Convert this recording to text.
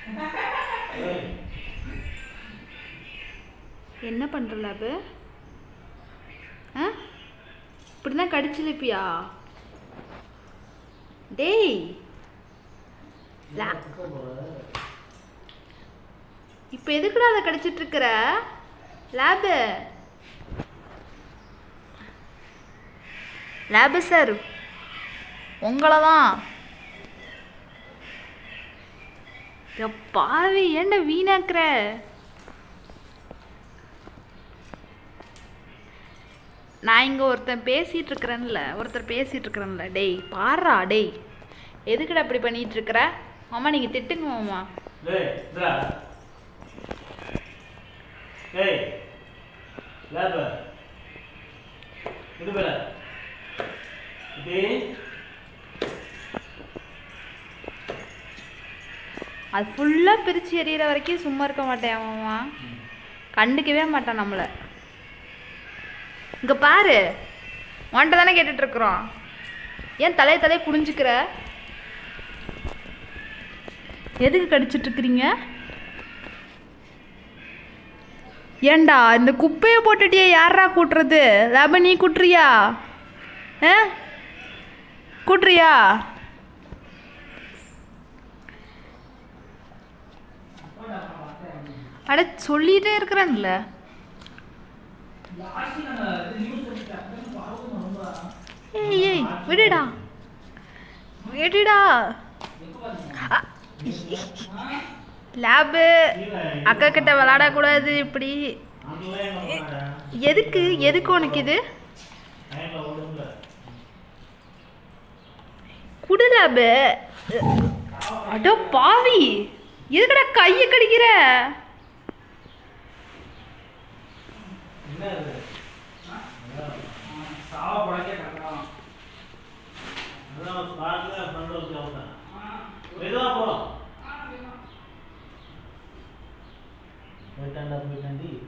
என்ன பண்ற லேபு ஆ இப்படிதான் கடிச்சிருப்பியா டேய் லா- இப்போ எதுக்குடா அதை கடிச்சிட்டு இருக்கிற லேபு லேபு சார் உங்களை தான் பாவி ஏன்டா வீணாக்குற நான் இங்கே ஒருத்தன் பேசிகிட்டு இருக்கிறேன்ல ஒருத்தர் பேசிகிட்டு இருக்கிறேன்ல டேய் பாடுறா டேய் எதுக்குடா இப்படி பண்ணிட்டு இருக்கிற மாமா நீங்கள் திட்டுங்க மாமா டேய் இந்தா டேய் லேப இது பேர இது அது ஃபுல்லாக பிரித்து எறிகிற வரைக்கும் சும்மா இருக்க மாட்டேன் மாமா கண்டுக்கவே மாட்டான் நம்மளை இங்கே பாரு உன்கிட்ட தானே கேட்டுட்ருக்குறோம் ஏன் தலையை தலையை குடிஞ்சுக்கிற எதுக்கு கடிச்சிட்டு இருக்கிறீங்க ஏன்டா இந்த குப்பையை போட்டுட்டியே யாரா கூட்டுறது லேப நீ கூட்டுறியா ஆ கூட்டுறியா அட சொல்லிட்டே இருக்கிறேன்ல ஏய் ஏய் விடுடா விடுடா அ, லேபு அக்கா கிட்ட விளாடக்கூடாது இப்படி எ- எதுக்கு எதுக்கு உனக்கு இது குடு லேபு அடோ பாவி எதுக்குடா கையை கடிக்கிற என்ன இது சாவ பழக்க கட்டலாம் அதான் ஸ்பாட்ல ஃப்ரெண்ட் வச்சு அவுட்டேன் மெதுவா போ போயிட்டாண்டா போயிட்டாண்டி